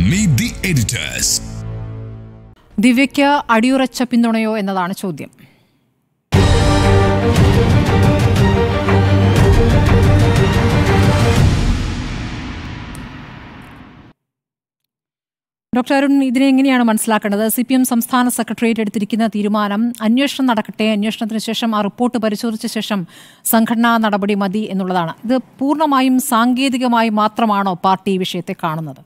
Meet the editors. ദിവ്യയ്ക്ക് അടിയുറച്ച പിന്തുണയോ എന്നതാണ് ചോദ്യം ഡോക്ടർ അരുൺ ഇതിനെ എങ്ങനെയാണ് മനസ്സിലാക്കേണ്ടത് സി പി എം സംസ്ഥാന സെക്രട്ടേറിയറ്റ് എടുത്തിരിക്കുന്ന തീരുമാനം അന്വേഷണം നടക്കട്ടെ അന്വേഷണത്തിന് ശേഷം ആ റിപ്പോർട്ട് പരിശോധിച്ച ശേഷം സംഘടനാ നടപടി മതി എന്നുള്ളതാണ് ഇത് പൂർണ്ണമായും സാങ്കേതികമായി മാത്രമാണോ പാർട്ടി ഈ വിഷയത്തെ കാണുന്നത്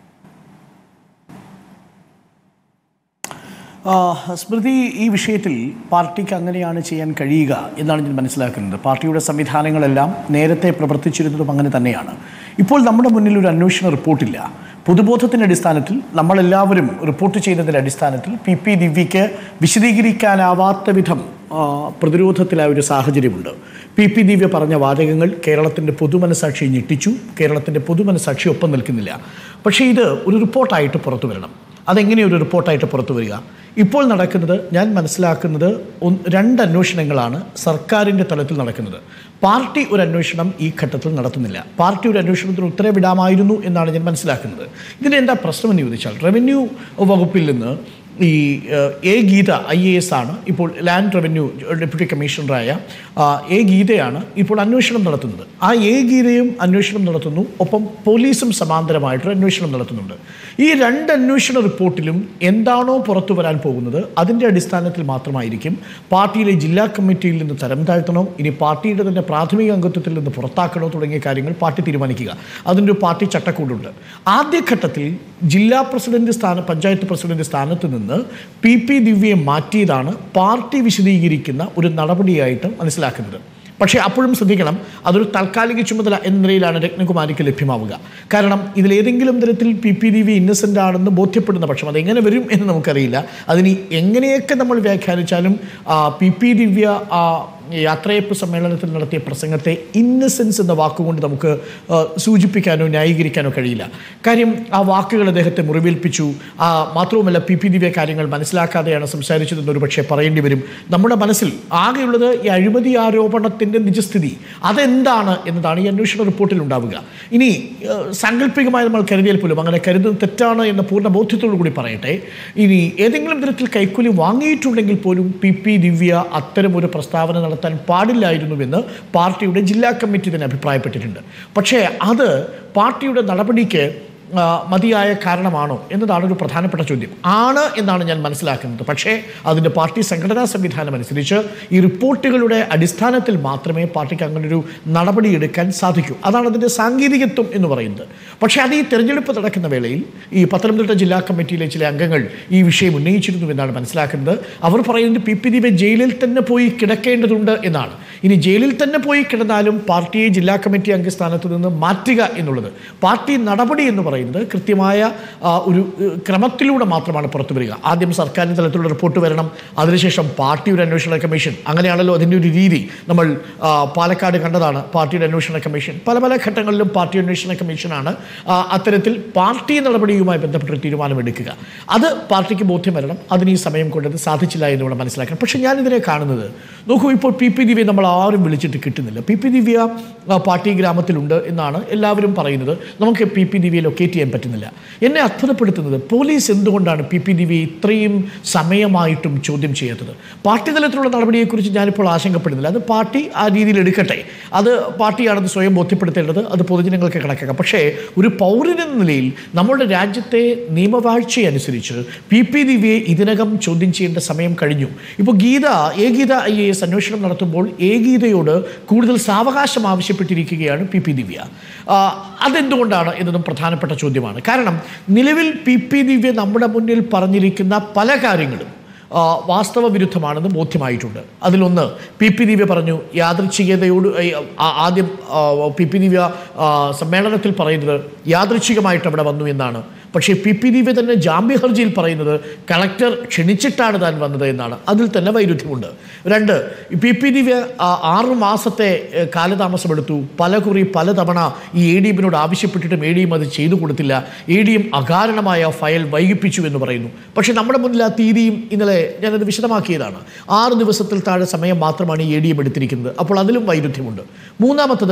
ആ, സ്മൃതി ഈ വിഷയത്തിൽ പാർട്ടിക്ക് അങ്ങനെയാണ് ചെയ്യാൻ കഴിയുക എന്നാണ് ഞാൻ മനസ്സിലാക്കുന്നത് പാർട്ടിയുടെ സംവിധാനങ്ങളെല്ലാം നേരത്തെ പ്രവർത്തിച്ചിരുന്നതും അങ്ങനെ തന്നെയാണ് ഇപ്പോൾ നമ്മുടെ മുന്നിൽ ഒരു അന്വേഷണ റിപ്പോർട്ടില്ല പൊതുബോധത്തിൻ്റെ അടിസ്ഥാനത്തിൽ നമ്മളെല്ലാവരും റിപ്പോർട്ട് ചെയ്യുന്നതിൻ്റെ അടിസ്ഥാനത്തിൽ പി പി ദിവ്യയ്ക്ക് വിശദീകരിക്കാനാവാത്ത വിധം ആ, പ്രതിരോധത്തിലായ ഒരു സാഹചര്യമുണ്ട് പി പി ദിവ്യ പറഞ്ഞ വാചകങ്ങൾ കേരളത്തിൻ്റെ പൊതുമനസാക്ഷിയെ ഞെട്ടിച്ചു കേരളത്തിൻ്റെ പൊതുമനസാക്ഷി ഒപ്പം നിൽക്കുന്നില്ല പക്ഷേ ഇത് ഒരു റിപ്പോർട്ടായിട്ട് പുറത്തു വരണം അതെങ്ങനെ ഒരു റിപ്പോർട്ടായിട്ട് പുറത്തു വരിക ഇപ്പോൾ നടക്കുന്നത് ഞാൻ മനസ്സിലാക്കുന്നത് ഒന്ന് രണ്ട് അന്വേഷണങ്ങളാണ് സർക്കാരിൻ്റെ തലത്തിൽ നടക്കുന്നത് പാർട്ടി ഒരു അന്വേഷണം ഈ ഘട്ടത്തിൽ നടത്തുന്നില്ല പാർട്ടി ഒരു അന്വേഷണത്തിന് ഉത്തരവിടാമായിരുന്നു എന്നാണ് ഞാൻ മനസ്സിലാക്കുന്നത് ഇതിന് എന്താ പ്രശ്നമെന്ന് ചോദിച്ചാൽ റവന്യൂ വകുപ്പിൽ നിന്ന് ഈ ഏഹ്, A Geetha I A S ആണ് ഇപ്പോൾ ലാൻഡ് റവന്യൂ ഡെപ്യൂട്ടി കമ്മീഷണറായ ആ, എ ഗീതയാണ് ഇപ്പോൾ അന്വേഷണം നടത്തുന്നത് ആ എ ഗീതയും അന്വേഷണം നടത്തുന്നു ഒപ്പം പോലീസും സമാന്തരമായിട്ടൊരു അന്വേഷണം നടത്തുന്നുണ്ട് ഈ രണ്ട് അന്വേഷണ റിപ്പോർട്ടിലും എന്താണോ പുറത്തു വരാൻ പോകുന്നത് അതിൻ്റെ അടിസ്ഥാനത്തിൽ മാത്രമായിരിക്കും പാർട്ടിയിലെ ജില്ലാ കമ്മിറ്റിയിൽ നിന്ന് തരം താഴ്ത്തണോ ഇനി പാർട്ടിയുടെ തന്നെ പ്രാഥമിക അംഗത്വത്തിൽ നിന്ന് പുറത്താക്കണോ തുടങ്ങിയ കാര്യങ്ങൾ പാർട്ടി തീരുമാനിക്കുക അതിൻ്റെ ഒരു പാർട്ടി ചട്ടക്കൂടുണ്ട് ആദ്യഘട്ടത്തിൽ ജില്ലാ പ്രസിഡന്റ് സ്ഥാനം പഞ്ചായത്ത് പ്രസിഡന്റ് സ്ഥാനത്ത് നിന്ന് പി പി ദിവ്യയെ മാറ്റിയതാണ് പാർട്ടി വിശദീകരിക്കുന്ന ഒരു നടപടിയായിട്ട് മനസ്സിലാക്കുന്നത് പക്ഷേ അപ്പോഴും ശ്രദ്ധിക്കണം അതൊരു താൽക്കാലിക ചുമതല എന്ന നിലയിലാണ് രത്നകുമാരിക്ക് ലഭ്യമാവുക കാരണം ഇതിലേതെങ്കിലും തരത്തിൽ പി പി ദിവ്യ ഇന്നസെൻ്റ് ആണെന്ന് ബോധ്യപ്പെടുന്ന പക്ഷം അതെങ്ങനെ വരും എന്ന് നമുക്കറിയില്ല അതിന് എങ്ങനെയൊക്കെ നമ്മൾ വ്യാഖ്യാനിച്ചാലും ആ, പി പി ദിവ്യ ആ, യാത്രയപ്പ് സമ്മേളനത്തിൽ നടത്തിയ പ്രസംഗത്തെ ഇന്നസെൻസ് എന്ന വാക്കുകൊണ്ട് നമുക്ക് ആ, സൂചിപ്പിക്കാനോ ന്യായീകരിക്കാനോ കഴിയില്ല കാര്യം ആ വാക്കുകൾ അദ്ദേഹത്തെ മുറിവേൽപ്പിച്ചു ആ, മാത്രവുമല്ല പി പി ദിവ്യ കാര്യങ്ങൾ മനസ്സിലാക്കാതെയാണ് സംസാരിച്ചതെന്ന് ഒരു പക്ഷേ പറയേണ്ടി വരും നമ്മുടെ മനസ്സിൽ ആകെയുള്ളത് ഈ അഴിമതി ആരോപണത്തിൻ്റെ നിജസ്ഥിതി അതെന്താണ് എന്നതാണ് ഈ അന്വേഷണ റിപ്പോർട്ടിൽ ഉണ്ടാവുക ഇനി ആ, സാങ്കല്പികമായി നമ്മൾ കരുതിയാൽ പോലും അങ്ങനെ കരുതുന്നത് തെറ്റാണ് എന്ന പൂർണ്ണ ബോധ്യത്തോടു കൂടി പറയട്ടെ ഇനി ഏതെങ്കിലും തരത്തിൽ കൈക്കൂലി വാങ്ങിയിട്ടുണ്ടെങ്കിൽ പോലും പി പി ദിവ്യ അത്തരം ഒരു പ്രസ്താവന നടത്താൻ പാടില്ലായിരുന്നുവെന്ന് പാർട്ടിയുടെ ജില്ലാ കമ്മിറ്റി തന്നെ അഭിപ്രായപ്പെട്ടിട്ടുണ്ട് പക്ഷേ അത് പാർട്ടിയുടെ നടപടിക്ക് ആ, മതിയായ കാരണമാണോ എന്നതാണ് ഒരു പ്രധാനപ്പെട്ട ചോദ്യം ആണ് എന്നാണ് ഞാൻ മനസ്സിലാക്കുന്നത് പക്ഷേ അതിൻ്റെ പാർട്ടി സംഘടനാ സംവിധാനം അനുസരിച്ച് ഈ റിപ്പോർട്ടുകളുടെ അടിസ്ഥാനത്തിൽ മാത്രമേ പാർട്ടിക്ക് അങ്ങനൊരു നടപടി എടുക്കാൻ സാധിക്കൂ അതാണ് അതിൻ്റെ സാങ്കേതികത്വം എന്ന് പറയുന്നത് പക്ഷേ അത് ഈ തെരഞ്ഞെടുപ്പ് നടക്കുന്ന വേളയിൽ ഈ പത്തനംതിട്ട ജില്ലാ കമ്മിറ്റിയിലെ ചില അംഗങ്ങൾ ഈ വിഷയം ഉന്നയിച്ചിരുന്നു എന്നാണ് മനസ്സിലാക്കുന്നത് അവർ പറയുന്നത് പി പി ദീപെ ജയിലിൽ തന്നെ പോയി കിടക്കേണ്ടതുണ്ട് എന്നാണ് ഇനി ജയിലിൽ തന്നെ പോയി കിടന്നാലും പാർട്ടിയെ ജില്ലാ കമ്മിറ്റി അംഗസ്ഥാനത്ത് നിന്ന് മാറ്റുക എന്നുള്ളത് പാർട്ടി നടപടി എന്ന് പറയുന്നത് കൃത്യമായ ആ, ഒരു ഏഹ്, ക്രമത്തിലൂടെ മാത്രമാണ് പുറത്തു വരിക ആദ്യം സർക്കാരിൻ്റെ തലത്തിലുള്ള റിപ്പോർട്ട് വരണം അതിനുശേഷം പാർട്ടി ഒരു അന്വേഷണ കമ്മീഷൻ അങ്ങനെയാണല്ലോ അതിൻ്റെ ഒരു രീതി നമ്മൾ ആ, പാലക്കാട് കണ്ടതാണ് പാർട്ടിയുടെ അന്വേഷണ കമ്മീഷൻ പല പല ഘട്ടങ്ങളിലും പാർട്ടി അന്വേഷണ കമ്മീഷനാണ് ആ, അത്തരത്തിൽ പാർട്ടി നടപടിയുമായി ബന്ധപ്പെട്ടൊരു തീരുമാനമെടുക്കുക അത് പാർട്ടിക്ക് ബോധ്യം വരണം അതിന് ഈ സമയം കൊണ്ട് അത് സാധിച്ചില്ല എന്ന് ഇവിടെ മനസ്സിലാക്കണം പക്ഷേ ഞാനിതിനെ കാണുന്നത് നോക്കൂ ഇപ്പോൾ പി പി ദിവ്യ നമ്മൾ ആരും വിളിച്ചിട്ട് കിട്ടുന്നില്ല പി പി ദിവ്യ ആ, പാർട്ടി ഗ്രാമത്തിലുണ്ട് എന്നാണ് എല്ലാവരും പറയുന്നത് നമുക്ക് പി പി ദിവ്യയെ ലൊക്കേറ്റ് ചെയ്യാൻ പറ്റുന്നില്ല എന്നെ അത്ഭുതപ്പെടുത്തുന്നത് പോലീസ് എന്തുകൊണ്ടാണ് പി പി ദിവ്യയെ ഇത്രയും സമയമായിട്ടും ചോദ്യം ചെയ്യാത്തത് പാർട്ടി തലത്തിലുള്ള നടപടിയെക്കുറിച്ച് ഞാനിപ്പോൾ ആശങ്കപ്പെടുന്നില്ല അത് പാർട്ടി ആ രീതിയിൽ എടുക്കട്ടെ അത് പാർട്ടിയാണെന്ന് സ്വയം ബോധ്യപ്പെടുത്തേണ്ടത് അത് പൊതുജനങ്ങൾക്ക് കണക്കാക്കാം പക്ഷേ ഒരു പൗരനെന്ന നിലയിൽ നമ്മുടെ രാജ്യത്തെ നിയമവാഴ്ചയനുസരിച്ച് പി പി ദിവ്യയെ ഇതിനകം ചോദ്യം ചെയ്യേണ്ട സമയം കഴിഞ്ഞു ഇപ്പോൾ Geetha A Geetha I A S അന്വേഷണം നടത്തുമ്പോൾ എ ഗീതയോട് കൂടുതൽ സാവകാശം ആവശ്യപ്പെട്ടിരിക്കുകയാണ് പി പി ദിവ്യ ആ, അതെന്തുകൊണ്ടാണ് എന്നതും പ്രധാനപ്പെട്ട ചോദ്യമാണ് കാരണം നിലവിൽ പി പി ദിവ്യ നമ്മുടെ മുന്നിൽ പറഞ്ഞിരിക്കുന്ന പല കാര്യങ്ങളും ആ, വാസ്തവ വിരുദ്ധമാണെന്ന് ബോധ്യമായിട്ടുണ്ട് അതിലൊന്ന് പി പി ദിവ്യ പറഞ്ഞു യാദൃച്ഛികതയോട് ഏ, ആ- ആദ്യം ആ, പി പി ദിവ്യ ആ, സമ്മേളനത്തിൽ പറയുന്നത് യാദൃച്ഛികമായിട്ട് അവിടെ വന്നു എന്നാണ് പക്ഷേ പി പി ദിവ്യ തന്നെ ജാമ്യ ഹർജിയിൽ പറയുന്നത് കളക്ടർ ക്ഷണിച്ചിട്ടാണ് താൻ വന്നത് എന്നാണ് അതിൽ തന്നെ വൈരുദ്ധ്യമുണ്ട് രണ്ട് പി പി ദിവ്യ ആ, ആറ് മാസത്തെ ഏ, കാലതാമസമെടുത്തു പല കുറി പലതവണ ഈ എ ഡി എമ്മിനോട് ആവശ്യപ്പെട്ടിട്ടും എ ഡി എം അത് ചെയ്തു കൊടുത്തില്ല എ ഡി എം അകാരണമായ ഫയൽ വൈകിപ്പിച്ചു എന്ന് പറയുന്നു പക്ഷേ നമ്മുടെ മുന്നിൽ ആ തീയതിയും ഇന്നലെ ഞാനത് വിശദമാക്കിയതാണ് ആറ് ദിവസത്തിൽ താഴെ സമയം മാത്രമാണ് ഈ എ ഡി എം എടുത്തിരിക്കുന്നത് അപ്പോൾ അതിലും വൈരുദ്ധ്യമുണ്ട് മൂന്നാമത്തത്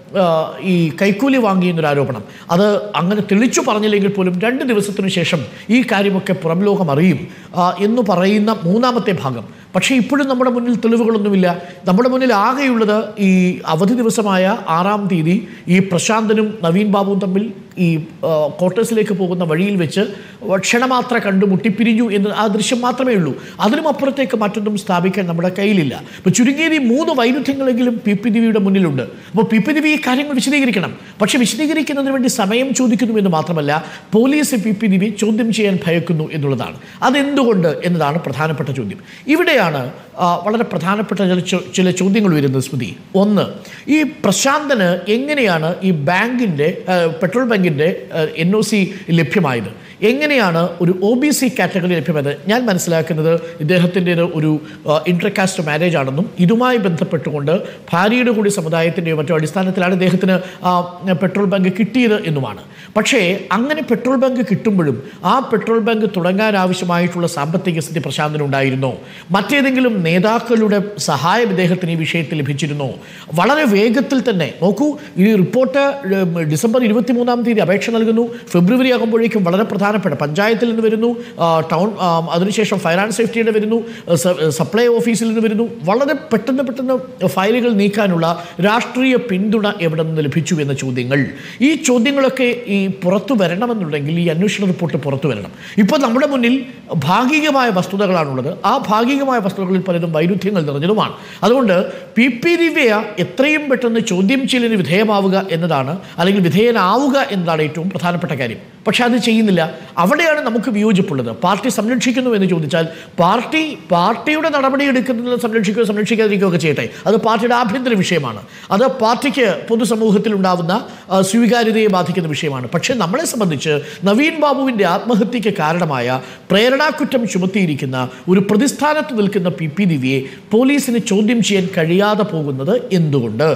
ആ, ഈ കൈക്കൂലി വാങ്ങി എന്നൊരു ആരോപണം അത് അങ്ങനെ തെളിച്ചു പറഞ്ഞില്ലെങ്കിൽ പോലും രണ്ട് ദിവസത്തിനു ശേഷം ഈ കാര്യമൊക്കെ പുറം ലോകം അറിയും ആ, എന്ന് പറയുന്ന മൂന്നാമത്തെ ഭാഗം പക്ഷേ ഇപ്പോഴും നമ്മുടെ മുന്നിൽ തെളിവുകളൊന്നുമില്ല നമ്മുടെ മുന്നിൽ ആകെയുള്ളത് ഈ അവധി ദിവസമായ ആറാം തീയതി ഈ പ്രശാന്തനും നവീൻ ബാബുവും തമ്മിൽ ഈ ആ, ക്വാർട്ടേഴ്സിലേക്ക് പോകുന്ന വഴിയിൽ വെച്ച് ക്ഷണമാത്ര കണ്ടു മുട്ടിപ്പിരിഞ്ഞു എന്ന് ആ ദൃശ്യം മാത്രമേ ഉള്ളൂ അതിനും അപ്പുറത്തേക്ക് മറ്റൊന്നും സ്ഥാപിക്കാൻ നമ്മുടെ കയ്യിലില്ല അപ്പോൾ ചുരുങ്ങിയത് ഈ മൂന്ന് വൈരുദ്ധ്യങ്ങളെങ്കിലും പി പി ദിവിയുടെ മുന്നിലുണ്ട് അപ്പോൾ പി പി ദിവി ഈ കാര്യങ്ങൾ വിശദീകരിക്കണം പക്ഷേ വിശദീകരിക്കുന്നതിന് വേണ്ടി സമയം ചോദിക്കുന്നു എന്ന് മാത്രമല്ല പോലീസ് പി പി ദിവി ചോദ്യം ചെയ്യാൻ ഭയക്കുന്നു എന്നുള്ളതാണ് അതെന്തുകൊണ്ട് എന്നതാണ് പ്രധാനപ്പെട്ട ചോദ്യം ഇവിടെയാണ് ആ, വളരെ പ്രധാനപ്പെട്ട ചില ചോ- ചില ചോദ്യങ്ങൾ വരുന്നത് സ്മൃതി ഒന്ന് ഈ പ്രശാന്തന് എങ്ങനെയാണ് ഈ ബാങ്കിൻ്റെ പെട്രോൾ ബാങ്കിൻ്റെ എൻ ഒ സി ലഭ്യമായത് എങ്ങനെയാണ് ഒരു ഒ ബി സി കാറ്റഗറി ലഭ്യമായത് ഞാൻ മനസ്സിലാക്കുന്നത് ഇദ്ദേഹത്തിൻ്റെത് ഒരു ഇൻ്റർകാസ്റ്റ് മാരേജ് ആണെന്നും ഇതുമായി ബന്ധപ്പെട്ടുകൊണ്ട് ഭാര്യയുടെ കൂടി സമുദായത്തിൻ്റെയോ മറ്റോ അടിസ്ഥാനത്തിലാണ് ഇദ്ദേഹത്തിന് ആ, പെട്രോൾ ബാങ്ക് കിട്ടിയത് എന്നുമാണ് പക്ഷേ അങ്ങനെ പെട്രോൾ ബാങ്ക് കിട്ടുമ്പോഴും ആ പെട്രോൾ ബാങ്ക് തുടങ്ങാൻ ആവശ്യമായിട്ടുള്ള സാമ്പത്തിക സ്ഥിതി പ്രശാന്തനുണ്ടായിരുന്നോ മറ്റേതെങ്കിലും നേതാക്കളുടെ സഹായം ഇദ്ദേഹത്തിന് ഈ വിഷയത്തിൽ ലഭിച്ചിരുന്നോ വളരെ വേഗത്തിൽ തന്നെ നോക്കൂ ഈ റിപ്പോർട്ട് ഉം, ഡിസംബർ ഇരുപത്തി മൂന്നാം തീയതി അപേക്ഷ നൽകുന്നു ഫെബ്രുവരി ആകുമ്പോഴേക്കും വളരെ പ്രധാനപ്പെട്ട പഞ്ചായത്തിൽ നിന്ന് വരുന്നു ആ, ടൗൺ ആ, അതിനുശേഷം ഫയർ ആൻഡ് സേഫ്റ്റിയുടെ വരുന്നു സ- സപ്ലൈ ഓഫീസിൽ നിന്ന് വരുന്നു വളരെ പെട്ടെന്ന് പെട്ടെന്ന് ഫയലുകൾ നീക്കാനുള്ള രാഷ്ട്രീയ പിന്തുണ എവിടെ നിന്ന് ലഭിച്ചു എന്ന ചോദ്യങ്ങൾ ഈ ചോദ്യങ്ങളൊക്കെ ഈ പുറത്തു വരണമെന്നുണ്ടെങ്കിൽ ഈ അന്വേഷണ റിപ്പോർട്ട് പുറത്തു വരണം ഇപ്പോൾ നമ്മുടെ മുന്നിൽ ഭാഗികമായ വസ്തുതകളാണുള്ളത് ആ ഭാഗികമായ വസ്തുതകളിൽ പലതും വൈരുദ്ധ്യങ്ങൾ നിറഞ്ഞതുമാണ് അതുകൊണ്ട് പി പി ദിവ്യ എത്രയും പെട്ടെന്ന് ചോദ്യം ചെയ്യലിന് വിധേയമാവുക എന്നതാണ് അല്ലെങ്കിൽ വിധേയനാവുക എന്നതാണ് ഏറ്റവും പ്രധാനപ്പെട്ട കാര്യം പക്ഷെ അത് ചെയ്യുന്നില്ല അവിടെയാണ് നമുക്ക് വിയോജിപ്പുള്ളത് പാർട്ടി സംരക്ഷിക്കുന്നു എന്ന് ചോദിച്ചാൽ പാർട്ടി പാർട്ടിയുടെ നടപടി എടുക്കുന്നതിൽ സംരക്ഷിക്കുകയോ സംരക്ഷിക്കാതിരിക്കുകയോ ഒക്കെ ചെയ്യട്ടെ അത് പാർട്ടിയുടെ ആഭ്യന്തര വിഷയമാണ് അത് പാർട്ടിക്ക് പൊതുസമൂഹത്തിൽ ഉണ്ടാവുന്ന ആ, സ്വീകാര്യതയെ ബാധിക്കുന്ന വിഷയമാണ് പക്ഷേ നമ്മളെ സംബന്ധിച്ച് നവീൻ ബാബുവിൻ്റെ ആത്മഹത്യക്ക് കാരണമായ പ്രേരണാക്കുറ്റം ചുമത്തിയിരിക്കുന്ന ഒരു പ്രതിസ്ഥാനത്ത് നിൽക്കുന്ന പി പി ദിവ്യയെ പോലീസിന് ചോദ്യം ചെയ്യാൻ കഴിയാതെ പോകുന്നത് എന്തുകൊണ്ട്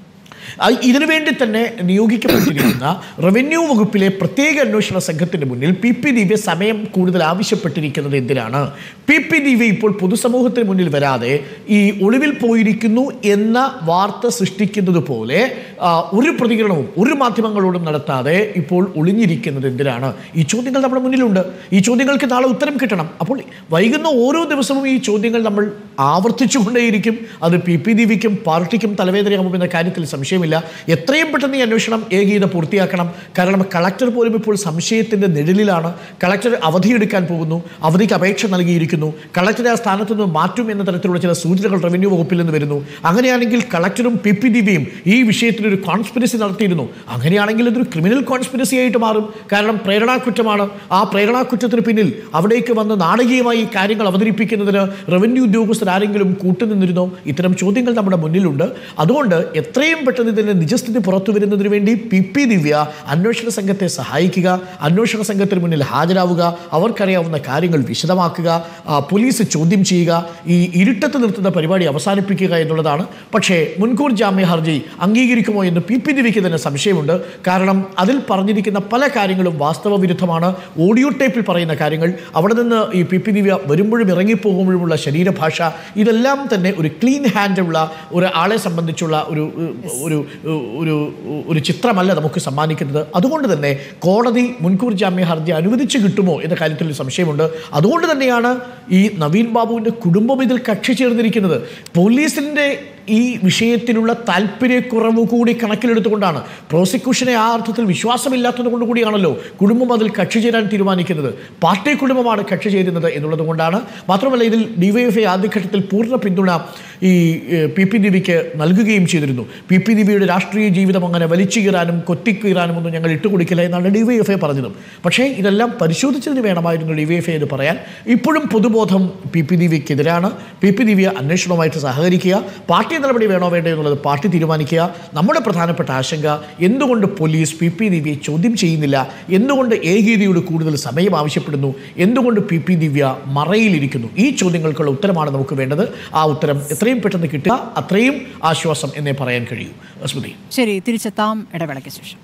ആ, ഇതിനുവേണ്ടി തന്നെ നിയോഗിക്കപ്പെട്ടിരിക്കുന്ന റവന്യൂ വകുപ്പിലെ പ്രത്യേക അന്വേഷണ സംഘത്തിന് മുന്നിൽ പി പി ദിവ്യ സമയം കൂടുതൽ ആവശ്യപ്പെട്ടിരിക്കുന്നത് എന്തിനാണ് പി പി ദിവ്യ ഇപ്പോൾ പൊതുസമൂഹത്തിന് മുന്നിൽ വരാതെ ഈ ഒളിവിൽ പോയിരിക്കുന്നു എന്ന വാർത്ത സൃഷ്ടിക്കുന്നത് പോലെ ആ, ഒരു പ്രതികരണവും ഒരു മാധ്യമങ്ങളോടും നടത്താതെ ഇപ്പോൾ ഒളിഞ്ഞിരിക്കുന്നത് എന്തിനാണ് ഈ ചോദ്യങ്ങൾ നമ്മുടെ മുന്നിലുണ്ട് ഈ ചോദ്യങ്ങൾക്ക് നാളെ ഉത്തരം കിട്ടണം അപ്പോൾ വൈകുന്ന ഓരോ ദിവസവും ഈ ചോദ്യങ്ങൾ നമ്മൾ ആവർത്തിച്ചുകൊണ്ടേയിരിക്കും അത് പി പി ദിവ്യയ്ക്കും പാർട്ടിക്കും തലവേദനയാകുമെന്ന കാര്യത്തിൽ സംശയമില്ല എത്രയും പെട്ടെന്ന് ഈ അന്വേഷണം ഏകീയത പൂർത്തിയാക്കണം കാരണം കളക്ടർ പോലും ഇപ്പോൾ സംശയത്തിൻ്റെ നിഴലിലാണ് കളക്ടർ അവധിയെടുക്കാൻ പോകുന്നു അവധിക്ക് അപേക്ഷ നൽകിയിരിക്കുന്നു കളക്ടറെ ആ സ്ഥാനത്ത് നിന്ന് മാറ്റും എന്ന തരത്തിലുള്ള ചില സൂചനകൾ റവന്യൂ വകുപ്പിൽ നിന്ന് വരുന്നു അങ്ങനെയാണെങ്കിൽ കളക്ടറും പി പി ദിവ്യയും ഈ വിഷയത്തിൽ ഒരു കോൺസ്പിരസി നടത്തിയിരുന്നു അങ്ങനെയാണെങ്കിൽ ഇതൊരു ക്രിമിനൽ കോൺസ്പിരസി ആയിട്ട് മാറും കാരണം പ്രേരണാക്കുറ്റമാണ് ആ പ്രേരണാക്കുറ്റത്തിന് പിന്നിൽ അവിടേക്ക് വന്ന് നാടകീയമായി ഈ കാര്യങ്ങൾ അവതരിപ്പിക്കുന്നതിന് റവന്യൂ ഉദ്യോഗസ്ഥർ ആരെങ്കിലും കൂട്ടുനിന്നിരുന്നോ ഇത്തരം ചോദ്യങ്ങൾ നമ്മുടെ മുന്നിലുണ്ട് അതുകൊണ്ട് എത്രയും പെട്ടെന്ന് ഇതിൻ്റെ നിജസ്ഥിതി പുറത്തു വരുന്നതിന് വേണ്ടി പി പി ദിവ്യ അന്വേഷണ സംഘത്തെ സഹായിക്കുക അന്വേഷണ സംഘത്തിന് മുന്നിൽ ഹാജരാവുക അവർക്കറിയാവുന്ന കാര്യങ്ങൾ വിശദമാക്കുക ആ, പോലീസ് ചോദ്യം ചെയ്യുക ഈ ഇരുട്ടത്ത് നിർത്തുന്ന പരിപാടി അവസാനിപ്പിക്കുക എന്നുള്ളതാണ് പക്ഷേ മുൻകൂർ ജാമ്യ ഹർജി അംഗീകരിക്കുമോ എന്ന് പി പി ദിവ്യയ്ക്ക് തന്നെ സംശയമുണ്ട് കാരണം അതിൽ പറഞ്ഞിരിക്കുന്ന പല കാര്യങ്ങളും വാസ്തവ വിരുദ്ധമാണ് ഓഡിയോ ടേപ്പിൽ പറയുന്ന കാര്യങ്ങൾ അവിടെ നിന്ന് ഈ പി പി ദിവ്യ വരുമ്പോഴും ഇറങ്ങിപ്പോകുമ്പോഴുമുള്ള ശരീരഭാഷ ഇതെല്ലാം തന്നെ ഒരു ക്ലീൻ ഹാൻഡുള്ള ഒരു ആളെ സംബന്ധിച്ചുള്ള ഒരു ഒരു ഒരു ഒരു ചിത്രമല്ല നമുക്ക് സമ്മാനിക്കുന്നത് അതുകൊണ്ട് തന്നെ കോടതി മുൻകൂർ ജാമ്യ ഹർജി അനുവദിച്ചു കിട്ടുമോ എന്ന കാര്യത്തിൽ ഒരു സംശയമുണ്ട് അതുകൊണ്ട് തന്നെയാണ് ഈ നവീൻ ബാബുവിൻ്റെ കുടുംബം ഇതിൽ കക്ഷി ചേർന്നിരിക്കുന്നത് പോലീസിൻ്റെ ഈ വിഷയത്തിലുള്ള താല്പര്യക്കുറവ് കൂടി കണക്കിലെടുത്തുകൊണ്ടാണ് പ്രോസിക്യൂഷനെ ആ അർത്ഥത്തിൽ വിശ്വാസമില്ലാത്തത് കൊണ്ട് കൂടിയാണല്ലോ കുടുംബം അതിൽ കക്ഷി ചേരാൻ തീരുമാനിക്കുന്നത് പാർട്ടി കുടുംബമാണ് കക്ഷി ചേരുന്നത് എന്നുള്ളത് കൊണ്ടാണ് മാത്രമല്ല ഇതിൽ ഡിവൈഎഫ്ഐ ആദ്യഘട്ടത്തിൽ പൂർണ്ണ പിന്തുണ ഈ ഏഹ്, പി പി ദിവ്യയ്ക്ക് നൽകുകയും ചെയ്തിരുന്നു പി പി ദിവ്യയുടെ രാഷ്ട്രീയ ജീവിതം അങ്ങനെ വലിച്ചു കീറാനും കൊത്തിക്കീറാനും ഒന്നും ഞങ്ങൾ ഇട്ടുകൊടുക്കില്ല എന്നാണ് ഡിവൈഎഫ്ഐ പറഞ്ഞതും പക്ഷേ ഇതെല്ലാം പരിശോധിച്ചതിന് വേണമായിരുന്നു ഡിവൈഎഫ്ഐ എന്ന് പറയാൻ ഇപ്പോഴും പൊതുബോധം പി പി ദിവ്യക്കെതിരാണ് പി പി ദിവ്യ അന്വേഷണവുമായിട്ട് സഹകരിക്കുക പാർട്ടി നടപടി വേണോ വേണ്ടോ എന്നുള്ളത് പാർട്ടി തീരുമാനിക്കുക നമ്മുടെ പ്രധാനപ്പെട്ട ആശങ്ക എന്തുകൊണ്ട് പോലീസ് പി പി ദിവ്യയെ ചോദ്യം ചെയ്യുന്നില്ല എന്തുകൊണ്ട് ഏകീയതയോട് കൂടുതൽ സമയം ആവശ്യപ്പെടുന്നു എന്തുകൊണ്ട് പി പി ദിവ്യ മറയിലിരിക്കുന്നു ഈ ചോദ്യങ്ങൾക്കുള്ള ഉത്തരമാണ് നമുക്ക് വേണ്ടത് ആ ഉത്തരം എത്രയും പെട്ടെന്ന് കിട്ടുക അത്രയും ആശ്വാസം എന്നേ പറയാൻ കഴിയൂ സ്മൃതി ശരി തിരിച്ചെത്താം ഇടവേളയ്ക്ക് ശേഷം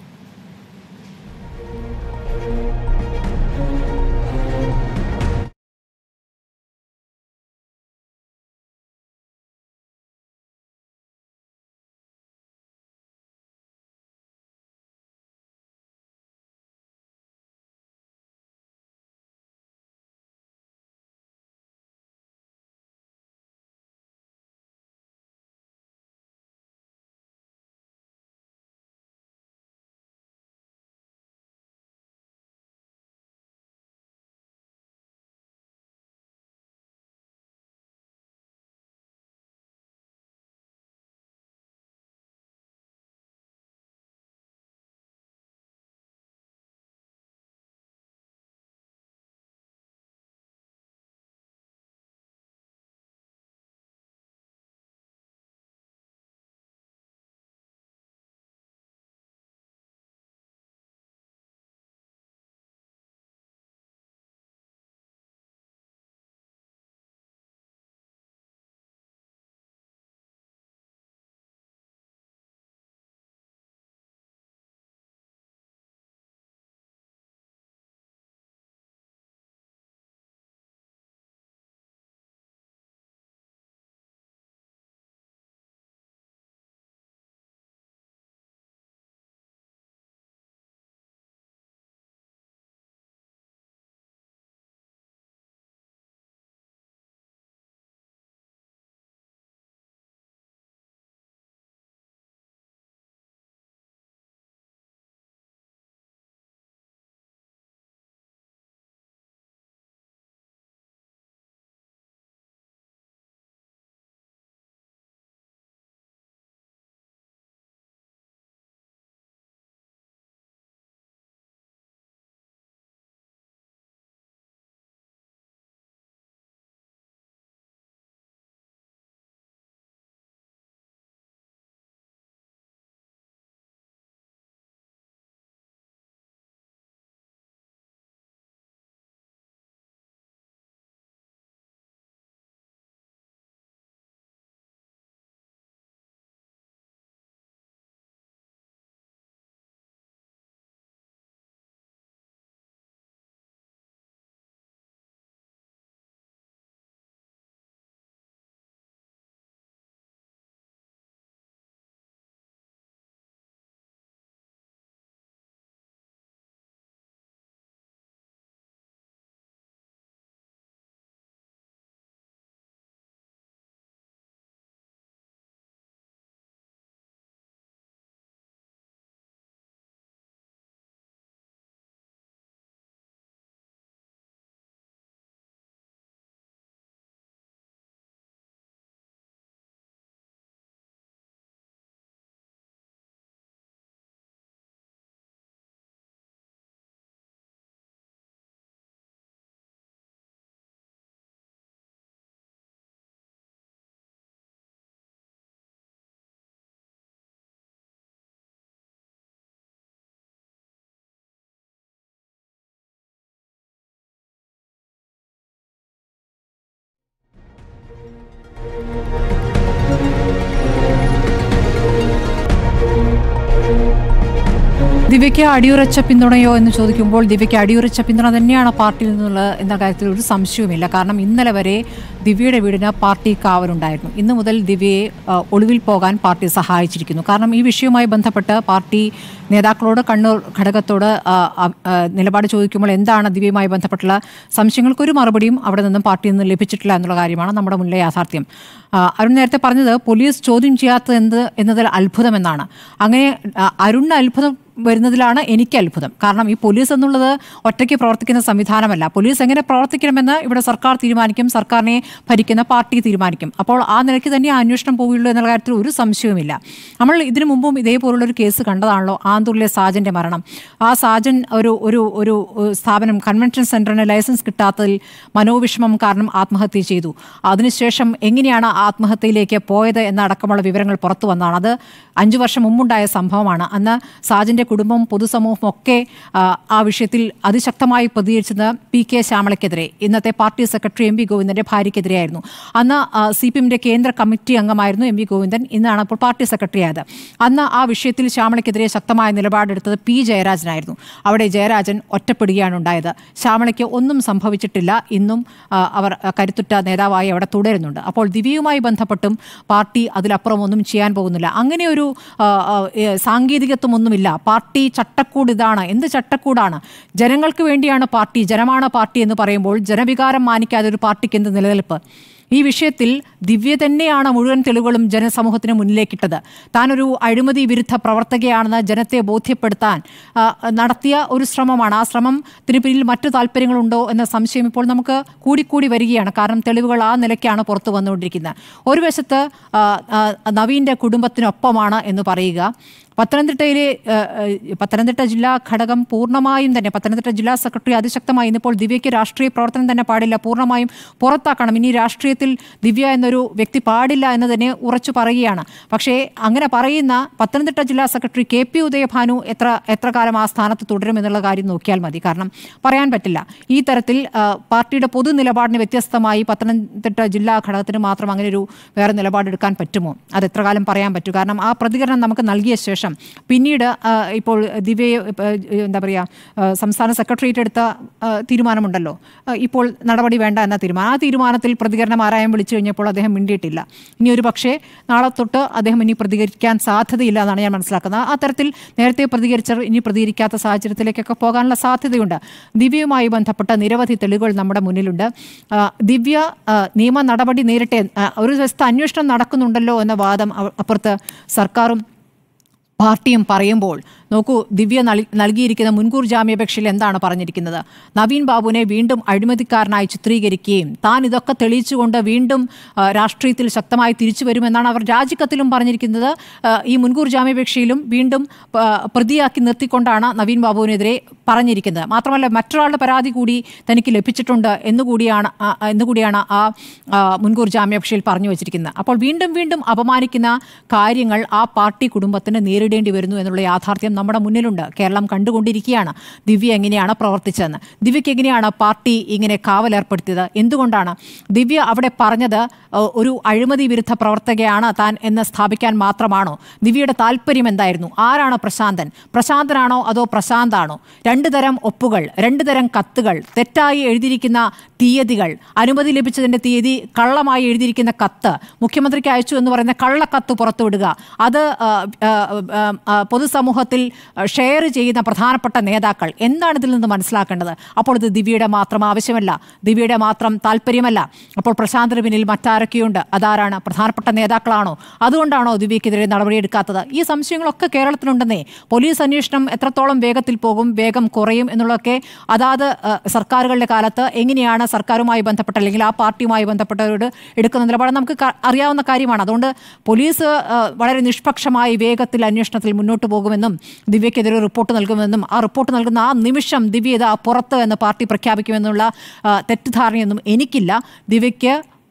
ദിവ്യയ്ക്ക് അടിയുറച്ച പിന്തുണയോ എന്ന് ചോദിക്കുമ്പോൾ ദിവ്യയ്ക്ക് അടിയുറച്ച പിന്തുണ തന്നെയാണ് പാർട്ടിയിൽ നിന്നുള്ള എന്ന കാര്യത്തിൽ ഒരു സംശയവുമില്ല കാരണം ഇന്നലെ വരെ ദിവ്യയുടെ വീടിന് പാർട്ടി കാവലുണ്ടായിരുന്നു ഇന്ന് മുതൽ ദിവ്യയെ ആ, ഒളിവിൽ പോകാൻ പാർട്ടി സഹായിച്ചിരിക്കുന്നു കാരണം ഈ വിഷയവുമായി ബന്ധപ്പെട്ട് പാർട്ടി നേതാക്കളോട് കണ്ണൂർ ഘടകത്തോട് ആ, ആ, ആ, നിലപാട് ചോദിക്കുമ്പോൾ എന്താണ് ദിവ്യയുമായി ബന്ധപ്പെട്ടുള്ള സംശയങ്ങൾക്കൊരു മറുപടിയും അവിടെ നിന്നും പാർട്ടിയിൽ നിന്ന് ലഭിച്ചിട്ടില്ല എന്നുള്ള കാര്യമാണ് നമ്മുടെ മുന്നിലെ യാഥാർത്ഥ്യം ആ, അരുൺ നേരത്തെ പറഞ്ഞത് പോലീസ് ചോദ്യം ചെയ്യാത്തത് എന്ത് എന്നതിൽ അത്ഭുതമെന്നാണ് അങ്ങനെ ആ, അരുണിന് അത്ഭുതം വരുന്നതിലാണ് എനിക്ക് അത്ഭുതം കാരണം ഈ പോലീസ് എന്നുള്ളത് ഒറ്റയ്ക്ക് പ്രവർത്തിക്കുന്ന സംവിധാനമല്ല പോലീസ് എങ്ങനെ പ്രവർത്തിക്കണമെന്ന് ഇവിടെ സർക്കാർ തീരുമാനിക്കും സർക്കാരിനെ ഭരിക്കുന്ന പാർട്ടി തീരുമാനിക്കും അപ്പോൾ ആ നിലയ്ക്ക് തന്നെ ആ അന്വേഷണം പോവുള്ളൂ എന്നുള്ള കാര്യത്തിൽ ഒരു സംശയവുമില്ല നമ്മൾ ഇതിനു മുമ്പും ഇതേപോലുള്ള ഒരു കേസ് കണ്ടതാണല്ലോ ആന്തൂരിലെ സാജന്റെ മരണം ആ സാജൻ ഒരു ഒരു ഒരു ഏഹ്, സ്ഥാപനം കൺവെൻഷൻ സെന്ററിന് ലൈസൻസ് കിട്ടാത്തതിൽ മനോവിഷമം കാരണം ആത്മഹത്യ ചെയ്തു അതിനുശേഷം എങ്ങനെയാണ് ആ ആത്മഹത്യയിലേക്ക് പോയത് എന്നടക്കമുള്ള വിവരങ്ങൾ പുറത്തു വന്നതാണ് അത് അഞ്ചു വർഷം മുമ്പുണ്ടായ സംഭവമാണ് അന്ന് സാജന്റെ കുടുംബം പൊതുസമൂഹം ഒക്കെ ആ, ആ വിഷയത്തിൽ അതിശക്തമായി പ്രതികരിച്ചത് പി കെ ശ്യാമളയ്ക്കെതിരെ ഇന്നത്തെ പാർട്ടി സെക്രട്ടറി എം വി ഗോവിന്ദന്റെ ഭാര്യയ്ക്കെതിരെയായിരുന്നു അന്ന് സി പി എമ്മിന്റെ കേന്ദ്ര കമ്മിറ്റി അംഗമായിരുന്നു എം വി ഗോവിന്ദൻ ഇന്നാണ് ഇപ്പോൾ പാർട്ടി സെക്രട്ടറി ആയത് അന്ന് ആ വിഷയത്തിൽ ശ്യാമളയ്ക്കെതിരെ ശക്തമായ നിലപാടെടുത്തത് പി ജയരാജനായിരുന്നു അവിടെ ജയരാജൻ ഒറ്റപ്പെടുകയാണ് ഉണ്ടായത് ശ്യാമളയ്ക്ക് ഒന്നും സംഭവിച്ചിട്ടില്ല ഇന്നും ആ, അവർ ആ, കരുത്തുറ്റ നേതാവായി അവിടെ തുടരുന്നുണ്ട് അപ്പോൾ ദിവ്യയുമായി ബന്ധപ്പെട്ടും പാർട്ടി അതിലപ്പുറം ഒന്നും ചെയ്യാൻ പോകുന്നില്ല അങ്ങനെ ഒരു ആ, ആ, ഏ, സാങ്കേതികത്വമൊന്നുമില്ല പാർട്ടി ചട്ടക്കൂട് ഇതാണ് എന്ത് ചട്ടക്കൂടാണ് ജനങ്ങൾക്ക് വേണ്ടിയാണ് പാർട്ടി ജനമാണ് പാർട്ടി എന്ന് പറയുമ്പോൾ ജനവികാരം മാനിക്കാതെ ഒരു പാർട്ടിക്ക് എന്ത് നിലനിൽപ്പ് ഈ വിഷയത്തിൽ ദിവ്യ തന്നെയാണ് മുഴുവൻ തെളിവുകളും ജനസമൂഹത്തിന് മുന്നിലേക്കിട്ടത് താനൊരു അഴിമതി വിരുദ്ധ പ്രവർത്തകയാണെന്ന് ജനത്തെ ബോധ്യപ്പെടുത്താൻ ആ, നടത്തിയ ഒരു ശ്രമമാണ് ആ ശ്രമത്തിന് പിന്നിൽ മറ്റു താല്പര്യങ്ങളുണ്ടോ എന്ന സംശയം ഇപ്പോൾ നമുക്ക് കൂടിക്കൂടി വരികയാണ് കാരണം തെളിവുകൾ ആ നിലയ്ക്കാണ് പുറത്തു വന്നുകൊണ്ടിരിക്കുന്നത് ഒരു വശത്ത് ആ, ആ, നവീൻ്റെ കുടുംബത്തിനൊപ്പമാണ് എന്ന് പറയുക പത്തനംതിട്ടയിലെ ആ, ആ, പത്തനംതിട്ട ജില്ലാ ഘടകം പൂർണ്ണമായും തന്നെ പത്തനംതിട്ട ജില്ലാ സെക്രട്ടറി അതിശക്തമായി ഇന്നിപ്പോൾ ദിവ്യയ്ക്ക് രാഷ്ട്രീയ പ്രവർത്തനം തന്നെ പാടില്ല പൂർണ്ണമായും പുറത്താക്കണം ഇനി രാഷ്ട്രീയത്തിൽ ദിവ്യ എന്നൊരു വ്യക്തി പാടില്ല എന്ന് തന്നെ ഉറച്ചു പറയുകയാണ് പക്ഷേ അങ്ങനെ പറയുന്ന പത്തനംതിട്ട ജില്ലാ സെക്രട്ടറി കെ പി ഉദയഭാനു എത്ര എത്ര കാലം ആ സ്ഥാനത്ത് തുടരും എന്നുള്ള കാര്യം നോക്കിയാൽ മതി കാരണം പറയാൻ പറ്റില്ല ഈ തരത്തിൽ ആ, പാർട്ടിയുടെ പൊതു നിലപാടിന് വ്യത്യസ്തമായി പത്തനംതിട്ട ജില്ലാ ഘടകത്തിന് മാത്രം അങ്ങനെ ഒരു വേറെ നിലപാടെടുക്കാൻ പറ്റുമോ അത് എത്ര കാലം പറയാൻ പറ്റും കാരണം ആ പ്രതികരണം നമുക്ക് നൽകിയ ശേഷം പിന്നീട് ആ, ഇപ്പോൾ ദിവ്യയെ ഇപ്പ, എന്താ പറയുക സംസ്ഥാന സെക്രട്ടേറിയറ്റ് എടുത്ത ആ, തീരുമാനമുണ്ടല്ലോ ആ, ഇപ്പോൾ നടപടി വേണ്ട എന്ന തീരുമാനം ആ തീരുമാനത്തിൽ പ്രതികരണം ആരായം വിളിച്ചു കഴിഞ്ഞപ്പോൾ അദ്ദേഹം മിണ്ടിയിട്ടില്ല ഇനി ഒരു പക്ഷേ നാളെ തൊട്ട് അദ്ദേഹം ഇനി പ്രതികരിക്കാൻ സാധ്യതയില്ല എന്നാണ് ഞാൻ മനസ്സിലാക്കുന്നത് ആ തരത്തിൽ നേരത്തെ പ്രതികരിച്ചവർ ഇനി പ്രതികരിക്കാത്ത സാഹചര്യത്തിലേക്കൊക്കെ പോകാനുള്ള സാധ്യതയുണ്ട് ദിവ്യയുമായി ബന്ധപ്പെട്ട നിരവധി തെളിവുകൾ നമ്മുടെ മുന്നിലുണ്ട് ആ, ദിവ്യ ആ, നിയമ നടപടി നേരിട്ടെ ആ, ഒരു ദിവസത്തെ അന്വേഷണം നടക്കുന്നുണ്ടല്ലോ എന്ന വാദം അവ- അപ്പുറത്ത് സർക്കാരും പാർട്ടിയും പറയുമ്പോൾ നോക്കൂ ദിവ്യ നൽ- നൽകിയിരിക്കുന്ന മുൻകൂർ ജാമ്യാപേക്ഷയിൽ എന്താണ് പറഞ്ഞിരിക്കുന്നത് നവീൻ ബാബുവിനെ വീണ്ടും അഴിമതിക്കാരനായി ചിത്രീകരിക്കുകയും താൻ ഇതൊക്കെ തെളിയിച്ചുകൊണ്ട് വീണ്ടും ആ, രാഷ്ട്രീയത്തിൽ ശക്തമായി തിരിച്ചു വരുമെന്നാണ് അവർ രാജിക്കത്തിലും പറഞ്ഞിരിക്കുന്നത് ആ, ഈ മുൻകൂർ ജാമ്യാപേക്ഷയിലും വീണ്ടും ആ, പ്രതിയാക്കി നിർത്തിക്കൊണ്ടാണ് നവീൻ ബാബുവിനെതിരെ പറഞ്ഞിരിക്കുന്നത് മാത്രമല്ല മറ്റൊരാളുടെ പരാതി കൂടി തനിക്ക് ലഭിച്ചിട്ടുണ്ട് എന്നുകൂടിയാണ് ആ, ആ, എന്നുകൂടിയാണ് ആ ആ, മുൻകൂർ ജാമ്യാപേക്ഷയിൽ പറഞ്ഞു വച്ചിരിക്കുന്നത് അപ്പോൾ വീണ്ടും വീണ്ടും അപമാനിക്കുന്ന കാര്യങ്ങൾ ആ പാർട്ടി കുടുംബത്തിന് നേരിടേണ്ടി വരുന്നു എന്നുള്ള യാഥാർത്ഥ്യം നമ്മുടെ മുന്നിലുണ്ട് കേരളം കണ്ടുകൊണ്ടിരിക്കുകയാണ് ദിവ്യ എങ്ങനെയാണ് പ്രവർത്തിച്ചതെന്ന് ദിവ്യയ്ക്ക് എങ്ങനെയാണ് പാർട്ടി ഇങ്ങനെ കാവലേർപ്പെടുത്തിയത് എന്തുകൊണ്ടാണ് ദിവ്യ അവിടെ പറഞ്ഞത് ഏഹ്, ഒരു അഴിമതി വിരുദ്ധ പ്രവർത്തകയാണ് താൻ എന്ന് സ്ഥാപിക്കാൻ മാത്രമാണോ ദിവ്യയുടെ താല്പര്യം എന്തായിരുന്നു ആരാണ് പ്രശാന്തൻ പ്രശാന്തനാണോ അതോ പ്രശാന്താണോ രണ്ടു തരം ഒപ്പുകൾ രണ്ടു തരം കത്തുകൾ തെറ്റായി എഴുതിയിരിക്കുന്ന തീയതികൾ അനുമതി ലഭിച്ചതിന്റെ തീയതി കള്ളമായി എഴുതിയിരിക്കുന്ന കത്ത് മുഖ്യമന്ത്രിക്ക് അയച്ചു എന്ന് പറയുന്ന കള്ളക്കത്ത് പുറത്തുവിടുക അത് ആ, ആ, ആ, ആ, പൊതുസമൂഹത്തിൽ ഷെയർ ചെയ്യുന്ന പ്രധാനപ്പെട്ട നേതാക്കൾ എന്താണ് ഇതിൽ നിന്ന് മനസ്സിലാക്കേണ്ടത് അപ്പോൾ ഇത് ദിവ്യയുടെ മാത്രം ആവശ്യമല്ല ദിവ്യയുടെ മാത്രം താല്പര്യമല്ല അപ്പോൾ പ്രശാന്തിന് പിന്നിൽ മറ്റാരൊക്കെയുണ്ട് അതാരാണ് പ്രധാനപ്പെട്ട നേതാക്കളാണോ അതുകൊണ്ടാണോ ദിവ്യക്കെതിരെ നടപടിയെടുക്കാത്തത് ഈ സംശയങ്ങളൊക്കെ കേരളത്തിലുണ്ടെന്നേ പോലീസ് അന്വേഷണം എത്രത്തോളം വേഗത്തിൽ പോകും വേഗം കുറയും എന്നുള്ളതൊക്കെ അതാത് ആ, സർക്കാരുകളുടെ കാലത്ത് എങ്ങനെയാണ് സർക്കാരുമായി ബന്ധപ്പെട്ട അല്ലെങ്കിൽ ആ പാർട്ടിയുമായി ബന്ധപ്പെട്ടവരോട് എടുക്കുന്ന നിലപാട് നമുക്ക് ക- അറിയാവുന്ന കാര്യമാണ് അതുകൊണ്ട് പോലീസ് ആ, വളരെ നിഷ്പക്ഷമായി വേഗത്തിൽ അന്വേഷണത്തിൽ മുന്നോട്ട് പോകുമെന്നും ദിവ്യക്കെതിരെ റിപ്പോർട്ട് നൽകുമെന്നും ആ റിപ്പോർട്ട് നൽകുന്ന ആ നിമിഷം ദിവ്യ ഇതാ പുറത്ത് എന്ന് പാർട്ടി പ്രഖ്യാപിക്കുമെന്നുള്ള ആ, തെറ്റിദ്ധാരണയൊന്നും എനിക്കില്ല ദിവ്യയ്ക്ക്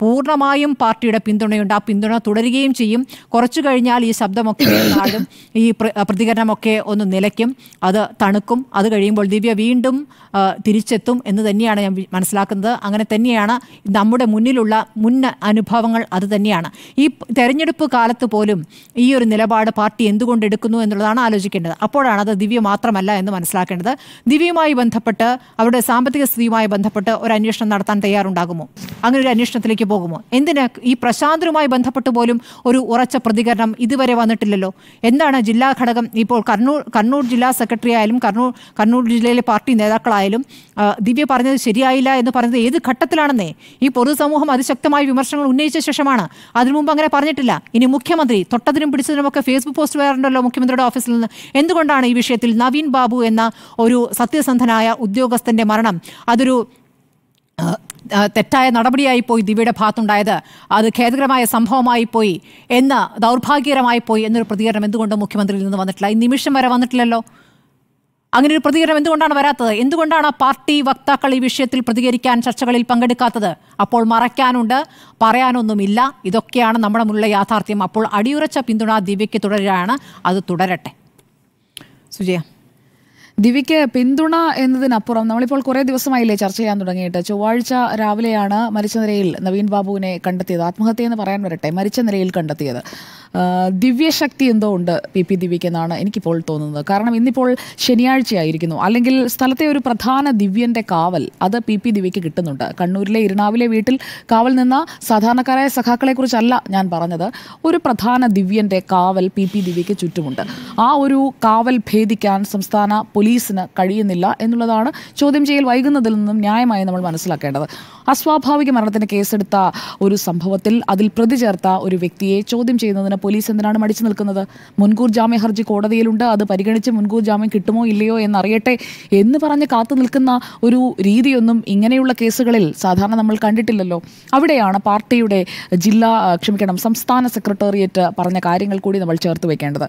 പൂർണ്ണമായും പാർട്ടിയുടെ പിന്തുണയുണ്ട് ആ പിന്തുണ തുടരുകയും ചെയ്യും കുറച്ചു കഴിഞ്ഞാൽ ഈ ശബ്ദമൊക്കെ താഴും ഈ പ്ര- പ്രതികരണമൊക്കെ ഒന്ന് നിലയ്ക്കും അത് തണുക്കും അത് കഴിയുമ്പോൾ ദിവ്യ വീണ്ടും ആ, തിരിച്ചെത്തും എന്ന് തന്നെയാണ് ഞാൻ വി- മനസ്സിലാക്കുന്നത് അങ്ങനെ തന്നെയാണ് നമ്മുടെ മുന്നിലുള്ള മുൻ അനുഭവങ്ങൾ അത് തന്നെയാണ് ഈ പ് തെരഞ്ഞെടുപ്പ് കാലത്ത് പോലും ഈ ഒരു നിലപാട് പാർട്ടി എന്തുകൊണ്ട് എടുക്കുന്നു എന്നുള്ളതാണ് ആലോചിക്കേണ്ടത് അപ്പോഴാണ് അത് ദിവ്യ മാത്രമല്ല എന്ന് മനസ്സിലാക്കേണ്ടത് ദിവ്യയുമായി ബന്ധപ്പെട്ട് അവരുടെ സാമ്പത്തിക സ്ഥിതിയുമായി ബന്ധപ്പെട്ട് ഒരു അന്വേഷണം നടത്താൻ തയ്യാറുണ്ടാകുമോ അങ്ങനെ ഒരു അന്വേഷണത്തിലേക്ക് പോകുമോ എന്തിന് ഈ പ്രശാന്തരുമായി ബന്ധപ്പെട്ട് പോലും ഒരു ഉറച്ച പ്രതികരണം ഇതുവരെ വന്നിട്ടില്ലല്ലോ എന്താണ് ജില്ലാ ഘടകം ഇപ്പോൾ കണ്ണൂർ കണ്ണൂർ ജില്ലാ സെക്രട്ടറി ആയാലും കണ്ണൂർ കണ്ണൂർ ജില്ലയിലെ പാർട്ടി നേതാക്കളായാലും ആ, ദിവ്യ പറഞ്ഞത് ശരിയായില്ല എന്ന് പറഞ്ഞത് ഏത് ഘട്ടത്തിലാണെന്നേ ഈ പൊതുസമൂഹം അതിശക്തമായ വിമർശനങ്ങൾ ഉന്നയിച്ച ശേഷമാണ് അതിനു മുമ്പ് അങ്ങനെ പറഞ്ഞിട്ടില്ല ഇനി മുഖ്യമന്ത്രി തൊട്ടതിനും പിടിച്ചതിനുമൊക്കെ ഫേസ്ബുക്ക് പോസ്റ്റ് വരാറുണ്ടല്ലോ മുഖ്യമന്ത്രിയുടെ ഓഫീസിൽ നിന്ന് എന്തുകൊണ്ടാണ് ഈ വിഷയത്തിൽ നവീൻ ബാബു എന്ന ഒരു സത്യസന്ധനായ ഉദ്യോഗസ്ഥന്റെ മരണം അതൊരു ആ, ആ, തെറ്റായ നടപടിയായി പോയി ദിവ്യയുടെ ഭാഗത്തുണ്ടായത് അത് ഖേദകരമായ സംഭവമായി പോയി എന്ന് ദൗർഭാഗ്യകരമായി പോയി എന്നൊരു പ്രതികരണം എന്തുകൊണ്ട് മുഖ്യമന്ത്രിയിൽ നിന്ന് വന്നിട്ടില്ല ഈ നിമിഷം വരെ വന്നിട്ടില്ലല്ലോ അങ്ങനെ ഒരു പ്രതികരണം എന്തുകൊണ്ടാണ് വരാത്തത് എന്തുകൊണ്ടാണ് ആ പാർട്ടി വക്താക്കൾ ഈ വിഷയത്തിൽ പ്രതികരിക്കാൻ ചർച്ചകളിൽ പങ്കെടുക്കാത്തത് അപ്പോൾ മറയ്ക്കാനുണ്ട് പറയാനൊന്നുമില്ല ഇതൊക്കെയാണ് നമ്മുടെ മുന്നിലുള്ള യാഥാർത്ഥ്യം അപ്പോൾ അടിയുറച്ച പിന്തുണ ദിവ്യയ്ക്ക് തുടരുകയാണ് അത് തുടരട്ടെ സുജയ ദിവ്യയ്ക്ക് പിന്തുണ എന്നതിനപ്പുറം നമ്മളിപ്പോൾ കുറേ ദിവസമായില്ലേ ചർച്ച ചെയ്യാൻ തുടങ്ങിയിട്ട് ചൊവ്വാഴ്ച രാവിലെയാണ് മരിച്ച നിലയിൽ നവീൻ ബാബുവിനെ കണ്ടെത്തിയത് ആത്മഹത്യ എന്ന് പറയാൻ വരട്ടെ മരിച്ച നിലയിൽ കണ്ടെത്തിയത് ആ, ദിവ്യശക്തി എന്തോ ഉണ്ട് പി പി ദിവ്യയ്ക്ക് എന്നാണ് എനിക്കിപ്പോൾ തോന്നുന്നത് കാരണം ഇന്നിപ്പോൾ ശനിയാഴ്ചയായിരിക്കുന്നു അല്ലെങ്കിൽ സ്ഥലത്തെ ഒരു പ്രധാന ദിവ്യന്റെ കാവൽ അത് പി പി ദിവ്യയ്ക്ക് കിട്ടുന്നുണ്ട് കണ്ണൂരിലെ ഇരുനാവിലെ വീട്ടിൽ കാവൽ നിന്ന സാധാരണക്കാരായ സഖാക്കളെ കുറിച്ചല്ല ഞാൻ പറഞ്ഞത് ഒരു പ്രധാന ദിവ്യന്റെ കാവൽ പി പി ദിവ്യയ്ക്ക് ചുറ്റുമുണ്ട് ആ ഒരു കാവൽ ഭേദിക്കാൻ സംസ്ഥാന പോലീസിന് കഴിയുന്നില്ല എന്നുള്ളതാണ് ചോദ്യം ചെയ്യൽ വൈകുന്നതിൽ നിന്നും ന്യായമായി നമ്മൾ മനസ്സിലാക്കേണ്ടത് അസ്വാഭാവിക മരണത്തിന് കേസെടുത്ത ഒരു സംഭവത്തിൽ അതിൽ പ്രതി ചേർത്ത ഒരു വ്യക്തിയെ ചോദ്യം ചെയ്യുന്നതിന് പോലീസ് എന്തിനാണ് മടിച്ചു നിൽക്കുന്നത് മുൻകൂർ ജാമ്യ ഹർജി കോടതിയിലുണ്ട് അത് പരിഗണിച്ച് മുൻകൂർ ജാമ്യം കിട്ടുമോ ഇല്ലയോ എന്നറിയട്ടെ എന്ന് പറഞ്ഞ് കാത്തു നിൽക്കുന്ന ഒരു രീതിയൊന്നും ഇങ്ങനെയുള്ള കേസുകളിൽ സാധാരണ നമ്മൾ കണ്ടിട്ടില്ലല്ലോ അവിടെയാണ് പാർട്ടിയുടെ ജില്ലാ ആ, ക്ഷമിക്കണം സംസ്ഥാന സെക്രട്ടേറിയറ്റ് പറഞ്ഞ കാര്യങ്ങൾ കൂടി നമ്മൾ ചേർത്ത് വെക്കേണ്ടത്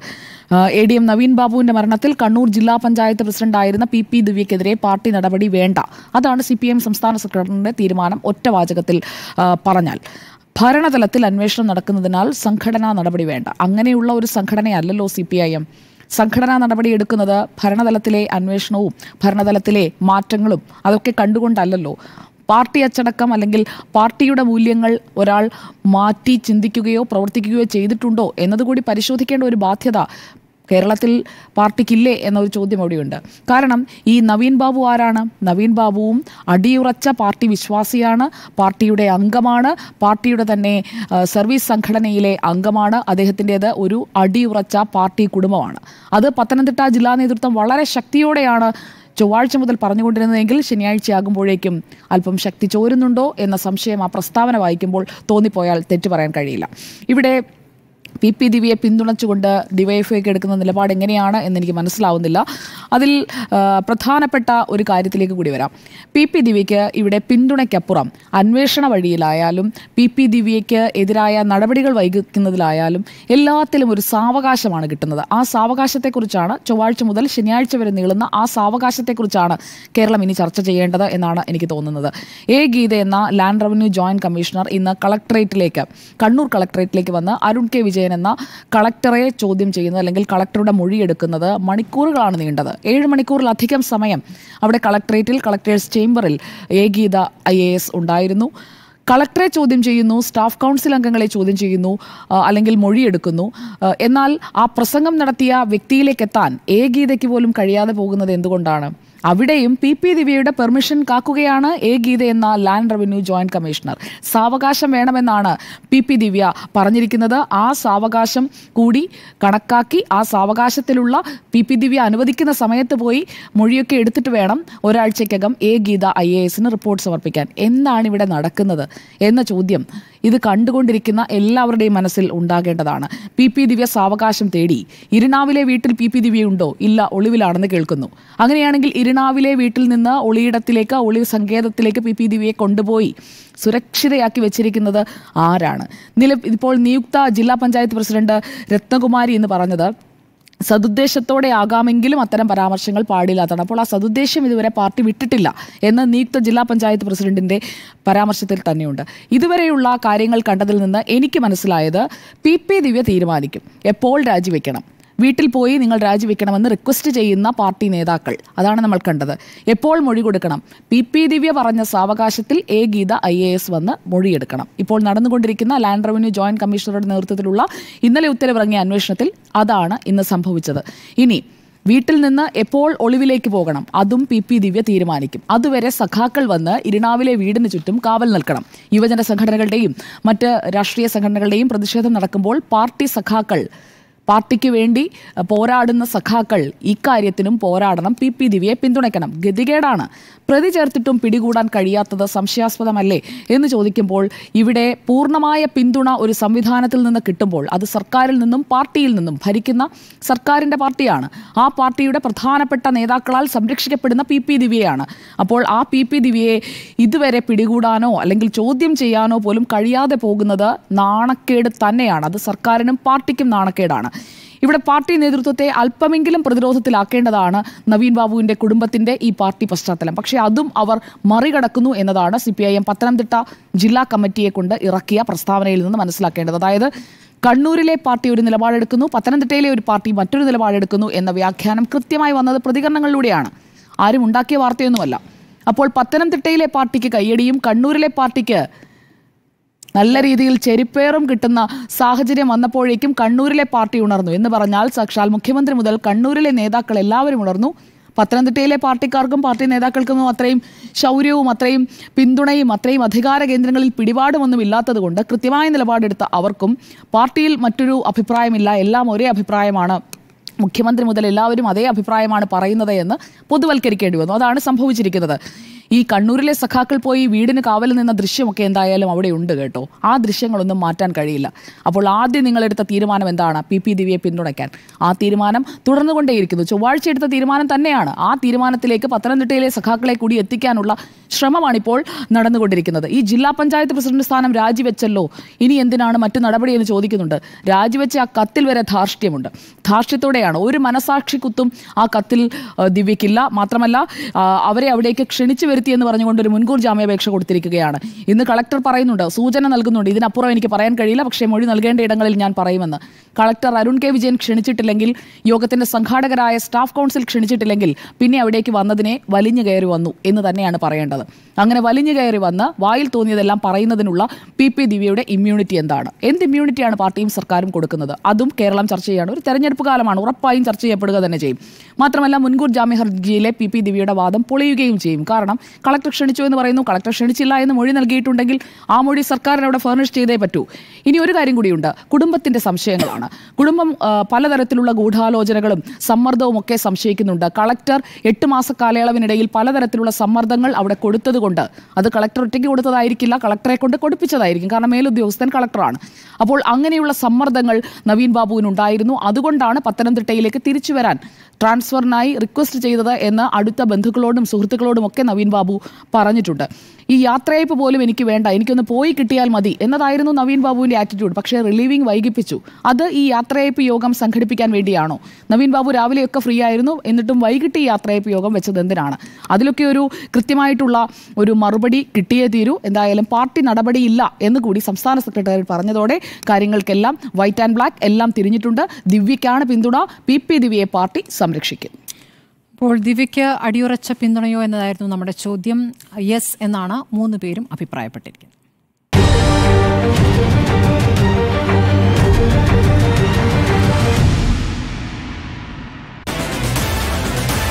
എ ഡി എം നവീൻ ബാബുവിന്റെ മരണത്തിൽ കണ്ണൂർ ജില്ലാ പഞ്ചായത്ത് പ്രസിഡന്റായിരുന്ന പി പി ദിവ്യക്കെതിരെ പാർട്ടി നടപടി വേണ്ട അതാണ് സി പി എം സംസ്ഥാന സെക്രട്ടറിയുടെ തീരുമാനം ഒറ്റ വാചകത്തിൽ ആ, പറഞ്ഞാൽ ഭരണതലത്തിൽ അന്വേഷണം നടക്കുന്നതിനാൽ സംഘടനാ നടപടി വേണ്ട അങ്ങനെയുള്ള ഒരു സംഘടനയല്ലല്ലോ സി പി ഐ എം സംഘടനാ നടപടി എടുക്കുന്നത് ഭരണതലത്തിലെ അന്വേഷണവും ഭരണതലത്തിലെ മാറ്റങ്ങളും അതൊക്കെ കണ്ടുകൊണ്ടല്ലല്ലോ പാർട്ടി അച്ചടക്കം അല്ലെങ്കിൽ പാർട്ടിയുടെ മൂല്യങ്ങൾ ഒരാൾ മാറ്റി ചിന്തിക്കുകയോ പ്രവർത്തിക്കുകയോ ചെയ്തിട്ടുണ്ടോ എന്നതുകൂടി പരിശോധിക്കേണ്ട ഒരു ബാധ്യത കേരളത്തിൽ പാർട്ടിക്കില്ലേ എന്നൊരു ചോദ്യം അവിടെയുണ്ട് കാരണം ഈ നവീൻ ബാബു ആരാണ് നവീൻ ബാബുവും അടിയുറച്ച പാർട്ടി വിശ്വാസിയാണ് പാർട്ടിയുടെ അംഗമാണ് പാർട്ടിയുടെ തന്നെ ആ, സർവീസ് സംഘടനയിലെ അംഗമാണ് അദ്ദേഹത്തിൻ്റെത് ഒരു അടിയുറച്ച പാർട്ടി കുടുംബമാണ് അത് പത്തനംതിട്ട ജില്ലാ നേതൃത്വം വളരെ ശക്തിയോടെയാണ് ചൊവ്വാഴ്ച മുതൽ പറഞ്ഞുകൊണ്ടിരുന്നതെങ്കിൽ ശനിയാഴ്ചയാകുമ്പോഴേക്കും അല്പം ശക്തി ചോരുന്നുണ്ടോ എന്ന സംശയം ആ പ്രസ്താവന വായിക്കുമ്പോൾ തോന്നിപ്പോയാൽ തെറ്റു പറയാൻ കഴിയില്ല ഇവിടെ പി പി ദിവ്യയെ പിന്തുണച്ചുകൊണ്ട് ഡിവൈഎഫ്ഐക്ക് എടുക്കുന്ന നിലപാട് എങ്ങനെയാണ് എന്നെനിക്ക് മനസ്സിലാവുന്നില്ല അതിൽ ആ, പ്രധാനപ്പെട്ട ഒരു കാര്യത്തിലേക്ക് കൂടി വരാം പി പി ദിവ്യയ്ക്ക് ഇവിടെ പിന്തുണയ്ക്കപ്പുറം അന്വേഷണ വഴിയിലായാലും പി പി ദിവ്യയ്ക്ക് എതിരായ നടപടികൾ വൈകിക്കുന്നതിലായാലും എല്ലാത്തിലും ഒരു സാവകാശമാണ് കിട്ടുന്നത് ആ സാവകാശത്തെക്കുറിച്ചാണ് ചൊവ്വാഴ്ച മുതൽ ശനിയാഴ്ച വരെ നീളുന്ന ആ സാവകാശത്തെക്കുറിച്ചാണ് കേരളം ഇനി ചർച്ച ചെയ്യേണ്ടത് എന്നാണ് എനിക്ക് തോന്നുന്നത് എ ഗീത എന്ന ലാൻഡ് റവന്യൂ ജോയിന്റ് കമ്മീഷണർ ഇന്ന് കളക്ടറേറ്റിലേക്ക് കണ്ണൂർ കളക്ടറേറ്റിലേക്ക് വന്ന് അരുൺ കെ വിജയൻ എന്ന കളക്ടറെ ചോദ്യം ചെയ്യുന്നത് അല്ലെങ്കിൽ കളക്ടറുടെ മൊഴിയെടുക്കുന്നത് മണിക്കൂറുകളാണ് നീണ്ടത് ഏഴ് മണിക്കൂറിലധികം സമയം അവിടെ കളക്ടറേറ്റിൽ കളക്ടേഴ്സ് ചേംബറിൽ A Geetha I A S ഉണ്ടായിരുന്നു കളക്ടറെ ചോദ്യം ചെയ്യുന്നു സ്റ്റാഫ് കൗൺസിൽ അംഗങ്ങളെ ചോദ്യം ചെയ്യുന്നു ആ, അല്ലെങ്കിൽ മൊഴിയെടുക്കുന്നു ആ, എന്നാൽ ആ പ്രസംഗം നടത്തിയ വ്യക്തിയിലേക്ക് എത്താൻ എ ഗീതയ്ക്ക് പോലും കഴിയാതെ പോകുന്നത് എന്തുകൊണ്ടാണ് അവിടെയും പി പി ദിവ്യയുടെ പെർമിഷൻ കാക്കുകയാണ് എ ഗീത എന്ന ലാൻഡ് റവന്യൂ ജോയിന്റ് കമ്മീഷണർ സാവകാശം വേണമെന്നാണ് പി പി ദിവ്യ പറഞ്ഞിരിക്കുന്നത് ആ സാവകാശം കൂടി കണക്കാക്കി ആ സാവകാശത്തിലുള്ള പി പി ദിവ്യ അനുവദിക്കുന്ന സമയത്ത് പോയി മൊഴിയൊക്കെ എടുത്തിട്ട് വേണം ഒരാഴ്ചയ്ക്കകം എ ഗീത ഐ എ എസിന് റിപ്പോർട്ട് സമർപ്പിക്കാൻ എന്താണ് ഇവിടെ നടക്കുന്നത് എന്ന ചോദ്യം ഇത് കണ്ടുകൊണ്ടിരിക്കുന്ന എല്ലാവരുടെയും മനസ്സിൽ ഉണ്ടാകേണ്ടതാണ് പി പി ദിവ്യ സാവകാശം തേടി ഇരുനാവിലെ വീട്ടിൽ പി പി ദിവ്യ ഉണ്ടോ ഇല്ല ഒളിവിലാണെന്ന് കേൾക്കുന്നു അങ്ങനെയാണെങ്കിൽ ഇരുനാവിലെ വീട്ടിൽ നിന്ന് ഒളിയിടത്തിലേക്ക് ഒളിവ് സങ്കേതത്തിലേക്ക് പി പി ദിവ്യയെ കൊണ്ടുപോയി സുരക്ഷിതയാക്കി വെച്ചിരിക്കുന്നത് ആരാണ് നില ഇപ്പോൾ നിയുക്ത ജില്ലാ പഞ്ചായത്ത് പ്രസിഡന്റ് രത്നകുമാരി എന്ന് പറഞ്ഞത് സതുദ്ദേശത്തോടെ ആകാമെങ്കിലും അത്തരം പരാമർശങ്ങൾ പാടില്ലാത്തതാണ് അപ്പോൾ ആ സതുദ്ദേശം ഇതുവരെ പാർട്ടി വിട്ടിട്ടില്ല എന്ന് നിയുക്ത ജില്ലാ പഞ്ചായത്ത് പ്രസിഡന്റിന്റെ പരാമർശത്തിൽ തന്നെയുണ്ട് ഇതുവരെയുള്ള കാര്യങ്ങൾ കണ്ടതിൽ നിന്ന് എനിക്ക് മനസ്സിലായത് പി പി ദിവ്യ തീരുമാനിക്കും എപ്പോൾ രാജിവെക്കണം വീട്ടിൽ പോയി നിങ്ങൾ രാജിവെക്കണമെന്ന് റിക്വസ്റ്റ് ചെയ്യുന്ന പാർട്ടി നേതാക്കൾ അതാണ് നമ്മൾ കണ്ടത് എപ്പോൾ മൊഴി കൊടുക്കണം പി പി ദിവ്യ പറഞ്ഞ സാവകാശത്തിൽ A Geetha I A S വന്ന് മൊഴിയെടുക്കണം ഇപ്പോൾ നടന്നുകൊണ്ടിരിക്കുന്ന ലാൻഡ് റവന്യൂ ജോയിന്റ് കമ്മീഷണറുടെ നേതൃത്വത്തിലുള്ള ഇന്നലെ ഉത്തരവിറങ്ങിയ അന്വേഷണത്തിൽ അതാണ് ഇന്ന് സംഭവിച്ചത് ഇനി വീട്ടിൽ നിന്ന് എപ്പോൾ ഒളിവിലേക്ക് പോകണം അതും പി പി ദിവ്യ തീരുമാനിക്കും അതുവരെ സഖാക്കൾ വന്ന് ഇരിണാവിലെ വീടിന് ചുറ്റും കാവൽ നിൽക്കണം യുവജന സംഘടനകളുടെയും മറ്റ് രാഷ്ട്രീയ സംഘടനകളുടെയും പ്രതിഷേധം നടക്കുമ്പോൾ പാർട്ടി സഖാക്കൾ പാർട്ടിക്ക് വേണ്ടി പോരാടുന്ന സഖാക്കൾ ഇക്കാര്യത്തിനും പോരാടണം പി പി ദിവ്യയെ പിന്തുണയ്ക്കണം ഗതികേടാണ് പ്രതി ചേർത്തിട്ടും പിടികൂടാൻ കഴിയാത്തത് സംശയാസ്പദമല്ലേ എന്ന് ചോദിക്കുമ്പോൾ ഇവിടെ പൂർണ്ണമായ പിന്തുണ ഒരു സംവിധാനത്തിൽ നിന്ന് കിട്ടുമ്പോൾ അത് സർക്കാരിൽ നിന്നും പാർട്ടിയിൽ നിന്നും ഭരിക്കുന്ന സർക്കാരിൻ്റെ പാർട്ടിയാണ് ആ പാർട്ടിയുടെ പ്രധാനപ്പെട്ട നേതാക്കളാൽ സംരക്ഷിക്കപ്പെടുന്ന പി പി ദിവ്യയാണ് അപ്പോൾ ആ പി പി ദിവ്യയെ ഇതുവരെ പിടികൂടാനോ അല്ലെങ്കിൽ ചോദ്യം ചെയ്യാനോ പോലും കഴിയാതെ പോകുന്നത് നാണക്കേട് തന്നെയാണ് അത് സർക്കാരിനും പാർട്ടിക്കും നാണക്കേടാണ് ഇവിടെ പാർട്ടി നേതൃത്വത്തെ അല്പമെങ്കിലും പ്രതിരോധത്തിലാക്കേണ്ടതാണ് നവീൻ ബാബുവിന്റെ കുടുംബത്തിന്റെ ഈ പാർട്ടി പശ്ചാത്തലം പക്ഷേ അതും അവർ മറികടക്കുന്നു എന്നതാണ് C P I M Pathanamthitta ജില്ലാ കമ്മിറ്റിയെ കൊണ്ട് ഇറക്കിയ പ്രസ്താവനയിൽ നിന്ന് മനസ്സിലാക്കേണ്ടത് അതായത് കണ്ണൂരിലെ പാർട്ടി ഒരു നിലപാടെടുക്കുന്നു പത്തനംതിട്ടയിലെ ഒരു പാർട്ടി മറ്റൊരു നിലപാടെടുക്കുന്നു എന്ന വ്യാഖ്യാനം കൃത്യമായി വന്നത് പ്രതികരണങ്ങളിലൂടെയാണ് ആരും ഉണ്ടാക്കിയ വാർത്തയൊന്നുമല്ല അപ്പോൾ പത്തനംതിട്ടയിലെ പാർട്ടിക്ക് കയ്യടിയും കണ്ണൂരിലെ പാർട്ടിക്ക് നല്ല രീതിയിൽ ചെരിപ്പേറും കിട്ടുന്ന സാഹചര്യം വന്നപ്പോഴേക്കും കണ്ണൂരിലെ പാർട്ടി ഉണർന്നു എന്ന് പറഞ്ഞാൽ സാക്ഷാൽ മുഖ്യമന്ത്രി മുതൽ കണ്ണൂരിലെ നേതാക്കൾ എല്ലാവരും ഉണർന്നു പത്തനംതിട്ടയിലെ പാർട്ടിക്കാർക്കും പാർട്ടി നേതാക്കൾക്കും അത്രയും ശൗര്യവും അത്രയും പിന്തുണയും അത്രയും അധികാര കേന്ദ്രങ്ങളിൽ പിടിപാടുമൊന്നും ഇല്ലാത്തതുകൊണ്ട് കൃത്യമായ നിലപാടെടുത്ത അവർക്കും പാർട്ടിയിൽ മറ്റൊരു അഭിപ്രായമില്ല എല്ലാം ഒരേ അഭിപ്രായമാണ് മുഖ്യമന്ത്രി മുതൽ എല്ലാവരും അതേ അഭിപ്രായമാണ് പറയുന്നത് എന്ന് പൊതുവൽക്കരിക്കേണ്ടി വന്നു അതാണ് സംഭവിച്ചിരിക്കുന്നത് ഈ കണ്ണൂരിലെ സഖാക്കൾ പോയി വീടിന് കാവൽ നിന്ന ദൃശ്യമൊക്കെ എന്തായാലും അവിടെ ഉണ്ട് കേട്ടോ ആ ദൃശ്യങ്ങളൊന്നും മാറ്റാൻ കഴിയില്ല അപ്പോൾ ആദ്യം നിങ്ങളെടുത്ത തീരുമാനം എന്താണ് പി പി ദിവ്യയെ പിന്തുണയ്ക്കാൻ ആ തീരുമാനം തുടർന്നുകൊണ്ടേയിരിക്കുന്നു ചൊവ്വാഴ്ച എടുത്ത തീരുമാനം തന്നെയാണ് ആ തീരുമാനത്തിലേക്ക് പത്തനംതിട്ടയിലെ സഖാക്കളെ കൂടി എത്തിക്കാനുള്ള ശ്രമമാണിപ്പോൾ നടന്നുകൊണ്ടിരിക്കുന്നത് ഈ ജില്ലാ പഞ്ചായത്ത് പ്രസിഡന്റ് സ്ഥാനം രാജിവെച്ചല്ലോ ഇനി എന്തിനാണ് മറ്റു നടപടി എന്ന് ചോദിക്കുന്നുണ്ട് രാജിവെച്ച ആ കത്തിൽ വരെ ധാർഷ്ട്യമുണ്ട് ധാർഷ്ട്യത്തോടെയാണ് ഒരു മനസാക്ഷി കുത്തും ആ കത്തിൽ ആ, ദിവ്യക്കില്ല മാത്രമല്ല ആ, അവരെ അവിടേക്ക് ക്ഷണിച്ചു വരുത്തി എന്ന് പറഞ്ഞുകൊണ്ട് ഒരു മുൻകൂർ ജാമ്യാപേക്ഷ കൊടുത്തിരിക്കുകയാണ് ഇന്ന് കളക്ടർ പറയുന്നുണ്ട് സൂചന നൽകുന്നുണ്ട് ഇതിനപ്പുറം എനിക്ക് പറയാൻ കഴിയില്ല പക്ഷേ മൊഴി നൽകേണ്ട ഇടങ്ങളിൽ ഞാൻ പറയുമെന്ന് കളക്ടർ അരുൺ കെ വിജയൻ ക്ഷണിച്ചിട്ടില്ലെങ്കിൽ യോഗത്തിന്റെ സംഘാടകരായ സ്റ്റാഫ് കൗൺസിൽ ക്ഷണിച്ചിട്ടില്ലെങ്കിൽ പിന്നെ അവിടേക്ക് വന്നതിനെ വലിഞ്ഞു കയറി വന്നു എന്ന് തന്നെയാണ് പറയേണ്ടത് അങ്ങനെ വലിഞ്ഞു കയറി വന്ന് വായിൽ തോന്നിയതെല്ലാം പറയുന്നതിനുള്ള പി പി ദിവ്യയുടെ ഇമ്മ്യൂണിറ്റി എന്താണ് എന്ത് ഇമ്മ്യൂണിറ്റിയാണ് പാർട്ടിയും സർക്കാരും കൊടുക്കുന്നത് അതും കേരളം ചർച്ച ചെയ്യാണ് ഒരു തെരഞ്ഞെടുപ്പ് കാലമാണ് ഉറപ്പായും ചർച്ച ചെയ്യപ്പെടുക തന്നെ ചെയ്യും മാത്രമല്ല മുൻകൂർ ജാമ്യ ഹർജിയിലെ പി പി ദിവ്യയുടെ വാദം പൊളിയുകയും ചെയ്യും കാരണം കളക്ടർ ക്ഷണിച്ചു എന്ന് പറയുന്നു കളക്ടർ ക്ഷണിച്ചില്ല എന്ന് മൊഴി നൽകിയിട്ടുണ്ടെങ്കിൽ ആ മൊഴി സർക്കാരിന് അവിടെ ഫർണിഷ് ചെയ്തേ പറ്റൂ ഇനി ഒരു കാര്യം കൂടിയുണ്ട് കുടുംബത്തിന്റെ സംശയങ്ങളാണ് കുടുംബം ആ, പലതരത്തിലുള്ള ഗൂഢാലോചനകളും സമ്മർദ്ദവും ഒക്കെ സംശയിക്കുന്നുണ്ട് കളക്ടർ എട്ട് മാസ കാലയളവിനിടയിൽ പലതരത്തിലുള്ള സമ്മർദ്ദങ്ങൾ അവിടെ കൊടുത്തതുകൊണ്ട് അത് കളക്ടർ ഒറ്റയ്ക്ക് കൊടുത്തതായിരിക്കില്ല കളക്ടറെ കൊണ്ട് കൊടുപ്പിച്ചതായിരിക്കും കാരണം മേലുദ്യോഗസ്ഥൻ കളക്ടറാണ് അപ്പോൾ അങ്ങനെയുള്ള സമ്മർദ്ദങ്ങൾ നവീൻ ബാബുവിനുണ്ടായിരുന്നു അതുകൊണ്ടാണ് പത്തനംതിട്ടയിലേക്ക് തിരിച്ചു വരാൻ ട്രാൻസ്ഫറിനായി റിക്വസ്റ്റ് ചെയ്തത് എന്ന് അടുത്ത ബന്ധുക്കളോടും സുഹൃത്തുക്കളോടും ഒക്കെ നവീൻ ബാബു പറഞ്ഞിട്ടുണ്ട് ഈ യാത്രയയപ്പ് പോലും എനിക്ക് വേണ്ട എനിക്കൊന്ന് പോയി കിട്ടിയാൽ മതി എന്നതായിരുന്നു നവീൻ ബാബുവിന്റെ ആറ്റിറ്റ്യൂഡ് പക്ഷേ റിലീവിംഗ് വൈകിപ്പിച്ചു അത് ഈ യാത്രയയപ്പ് യോഗം സംഘടിപ്പിക്കാൻ വേണ്ടിയാണോ നവീൻ ബാബു രാവിലെയൊക്കെ ഫ്രീ ആയിരുന്നു എന്നിട്ടും വൈകിട്ട് ഈ യാത്രയയപ്പ് യോഗം വെച്ചത് എന്തിനാണ് അതിലൊക്കെ ഒരു കൃത്യമായിട്ടുള്ള ഒരു മറുപടി കിട്ടിയേ തീരൂ എന്തായാലും പാർട്ടി നടപടിയില്ല എന്ന് കൂടി സംസ്ഥാന സെക്രട്ടറി പറഞ്ഞതോടെ കാര്യങ്ങൾക്കെല്ലാം വൈറ്റ് ആൻഡ് ബ്ലാക്ക് എല്ലാം തിരിഞ്ഞിട്ടുണ്ട് ദിവ്യയ്ക്കാണ് പിന്തുണ പി പി ദിവ്യയെ പാർട്ടി സംരക്ഷിക്കും അപ്പോൾ ദിവ്യയ്ക്ക് അടിയുറച്ച പിന്തുണയോ എന്നതായിരുന്നു നമ്മുടെ ചോദ്യം യെസ് എന്നാണ് മൂന്ന് പേരും അഭിപ്രായപ്പെട്ടിരിക്കുന്നത്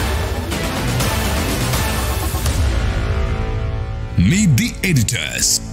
Meet the editors.